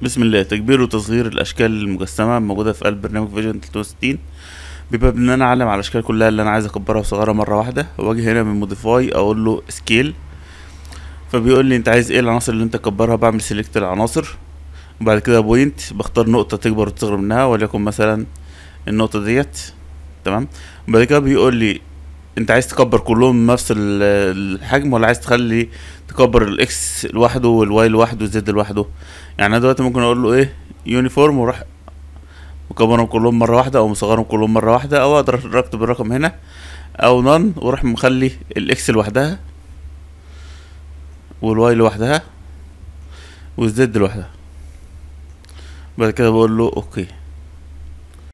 بسم الله تكبير وتصغير الاشكال المجسمه الموجوده في قلب برنامج فيجن 360 بيبقى ان انا اعلم على الاشكال كلها اللي انا عايز اكبرها واصغرها مره واحده واجي هنا من موديفاي اقول له سكيل فبيقول لي انت عايز ايه العناصر اللي انت تكبرها بعمل سيلكت العناصر وبعد كده بوينت بختار نقطه تكبر وتصغر منها وليكن مثلا النقطه ديت تمام وبعد كده بيقول لي انت عايز تكبر كلهم نفس ال- الحجم ولا عايز تخلي تكبر الاكس لوحده والواي لوحده والزد لوحده يعني انا دلوقتي ممكن اقول له ايه يونيفورم واروح مكبرهم كلهم مره واحده او مصغرهم كلهم مره واحده او اقدر اكتب الرقم هنا او نون واروح مخلي الاكس لوحدها والواي لوحدها والزد لوحدها بعد كده بقول له اوكي